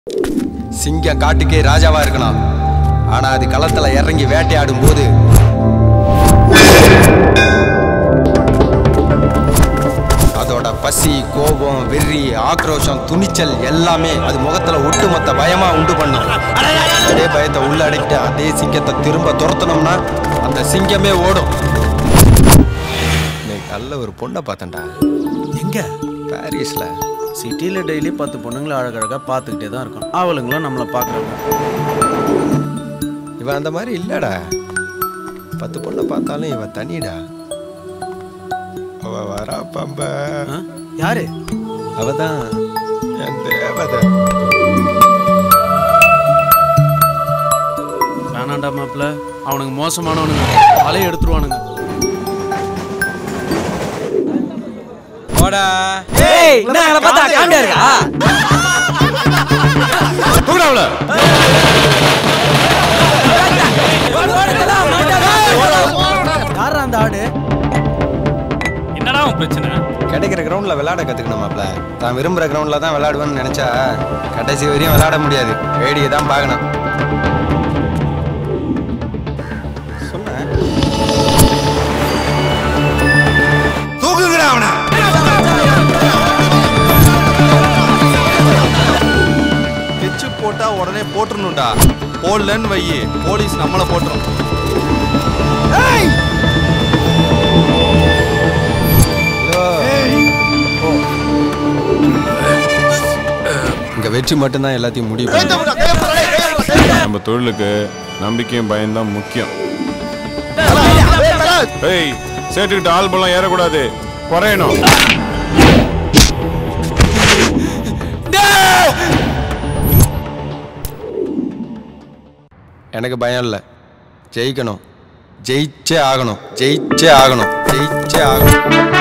சிங்கம் காட்டுக்கே ராஜாவா இருக்கலாம் ஆனா அது களத்துல இறங்கி வேட்டையாடும் போது அதோட பசி கோபம் வெறி ஆக்ரோஷம் துணிச்சல் எல்லாமே அது முகத்துல ஒட்டுமொத்த பயமா உண்டு பண்ணும் அதே பயத்தை உள்ள அடக்கிட்டு அதே சிங்கத்தை திரும்ப துரத்தணும்னா அந்த சிங்கமே ஓடும் இன்னைக்கு நல்ல ஒரு பொண்ணை பார்த்தேன்டா எங்க பாரிஸ்ல சிட்டியில் டெய்லி பத்து பொண்ணுங்களை அழகழகா பார்த்துக்கிட்டே தான் இருக்கும் அவளுங்களும் நம்மளை பார்க்குறாங்க இவன் அந்த மாதிரி இல்லடா பத்து பொண்ணை பார்த்தாலும் இவன் தனிடா அவ வரா பம்ப யாரு அவதான் என் தேவதை வேணாண்டா மாப்பிள்ள அவனுங்க மோசமானவனுங்க தலையை எடுத்துருவானுங்க போடா ஏய் என்ன எங்களை பார்த்தா காமெடியா இருக்கா யாரா அந்த ஆடு என்னடா உன் பிரச்சனை கிடைக்கிற கிரவுண்ட்ல விளையாட கத்துக்கணும் மாப்ள தான் விரும்புற கிரவுண்ட்ல தான் விளையாடுவேன்னு நினைச்சா கடைசி வரையும் விளையாட முடியாது வேடியை தான் பார்க்கணும் சொன்னேன் தூக்குங்கடா அவனை ஸ்கெட்ச் போட்டா உடனே போட்டுறணும்டா போடலன்னு வையி போலீஸ் நம்மளை போட்டுரும் இங்க வெற்றி மட்டும்தான் எல்லாத்தையும் முடிவு பண்ணும் நம்ம தொழிலுக்கு நம்பிக்கையும் பயம்தான் முக்கியம் ஏய் சேட்டுக்கிட்ட ஆள் பலம் ஏறக்கூடாது குறையணும் எனக்கு பயம் இல்லை ஜெயிக்கணும் ஜெயிச்சே ஆகணும் ஜெயிச்சே ஆகணும் ஜெயிச்சே ஆகணும்